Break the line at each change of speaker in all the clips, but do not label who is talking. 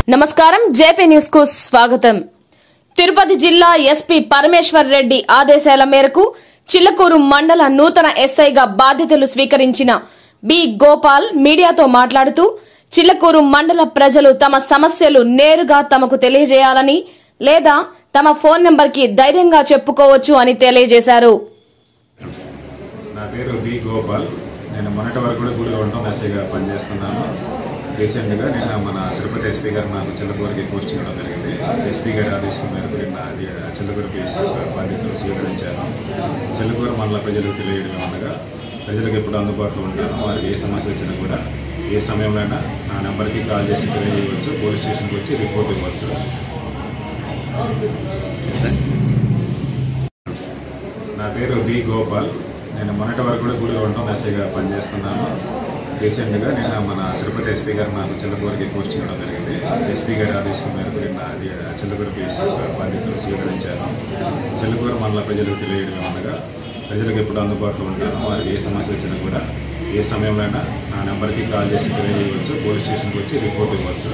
నమస్కారం JP news కు స్వాగతం తిరుపతి జిల్లా ఎస్పీ పరమేశ్వర్ రెడ్డి ఆదేశాల మేరకు చిల్లకూరు మండల నూతన ఎస్ఐగా బాధ్యతలు స్వీకరించిన బి గోపాల్ మీడియాతో మాట్లాడుతూ చిల్లకూరు మండల ప్రజలు తమ సమస్యలు నేరుగా తమకు తెలియజేయాలని లేదా తమ ఫోన్ నంబర్కి ధైర్యంగా చెప్పుకోవచ్చు అని తెలియజేశారు
నా పేరు బి గోపాల్ నేను మొన్నటి వరకు కూడా గుడిలో ఉంటాం ఎస్ఐగా పనిచేస్తున్నాను రీసెంట్గా నేను మన తిరుపతి ఎస్పీ గారు నాకు చిల్లకూరుకి పోస్ట్ చేయడం జరిగింది ఎస్పీ గారి ఆదేశం మేరకు నేను అది చిల్లకూరు కేసు బాధ్యతలు స్వీకరించాను చిల్లకూరు మండల ప్రజలకు తెలియడం అనగా ప్రజలకు ఎప్పుడు అందుబాటులో ఉంటాను వారికి ఏ సమస్య వచ్చినా కూడా ఏ సమయంలోనైనా నా నెంబర్కి కాల్ చేసి తెలియజేయవచ్చు పోలీస్ స్టేషన్కి వచ్చి రిపోర్ట్ ఇవ్వచ్చు నా పేరు బి గోపాల్ నేను మొన్నటి వరకు కూడా గుడిలో ఉంటాం ఎస్ఐగా పనిచేస్తున్నాను రీసెంట్గా నేను మన తిరుపతి ఎస్పీ గారు నాకు చిల్లకూరుకి పోస్ట్ చేయడం జరిగింది ఎస్పీ గారి ఆదేశం మేరకు నేను అది చిల్లకూరు కేసు బాధ్యతలు స్వీకరించాను చిల్లకూరు మండల ప్రజలకు తెలియడం అనగా ప్రజలకు ఎప్పుడు అందుబాటులో ఉంటాను వారికి ఏ సమస్య వచ్చినా కూడా ఏ సమయంలోనైనా నా నెంబర్కి కాల్ చేసి తెలియజేయవచ్చు పోలీస్ స్టేషన్కి వచ్చి రిపోర్ట్ ఇవ్వచ్చు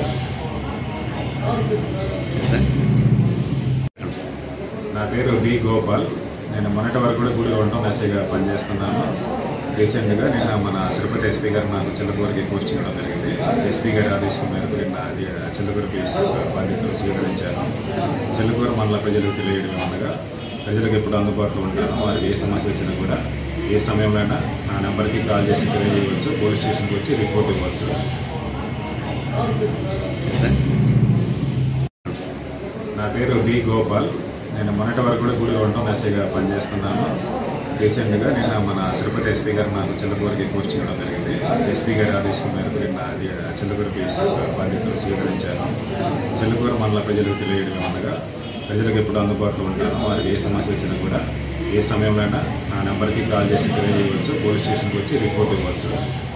నా పేరు బి గోపాల్ నేను మొన్నటి వరకు కూడా గుడిలో ఉంటాం ఎస్ఐగా పనిచేస్తున్నాను రీసెంట్గా నేను మన తిరుపతి ఎస్పీ గారు నాకు చిల్లకూరుకి పోస్ట్ చేయడం జరిగింది ఎస్పీ గారి ఆదేశం మేరకు నేను అది చిల్లకూరు కేసు బాధ్యతలు స్వీకరించాను చిల్లకూరు మండల ప్రజలకు తెలియడం అనగా ప్రజలకు ఎప్పుడు అందుబాటులో ఉంటాను వారికి ఏ సమస్య వచ్చినా కూడా ఏ సమయంలోనైనా నా నెంబర్కి కాల్ చేసి తెలియజేయవచ్చు పోలీస్ స్టేషన్కి వచ్చి రిపోర్ట్ ఇవ్వచ్చు నా పేరు బి గోపాల్ నేను మొన్నటి వరకు కూడా గుడిలో ఉంటాం ఎస్ఐగా పనిచేస్తున్నాను రీసెంట్గా నేను మన తిరుపతి ఎస్పీ గారు నాకు చిల్లకూరుకి పోస్ట్ చేయడం జరిగింది ఎస్పీ గారి ఆదేశం మేరకు నేను అది చిల్లకూరు కేసు బాధ్యతలు స్వీకరించాను చిల్లకూరు మండల ప్రజలకు తెలియడం అనగా ప్రజలకు ఎప్పుడు అందుబాటులో ఉంటాను వారికి ఏ సమస్య వచ్చినా కూడా ఏ సమయంలోనైనా నా నెంబర్కి కాల్ చేసి తెలియజేయవచ్చు పోలీస్ స్టేషన్కి వచ్చి రిపోర్ట్ ఇవ్వచ్చు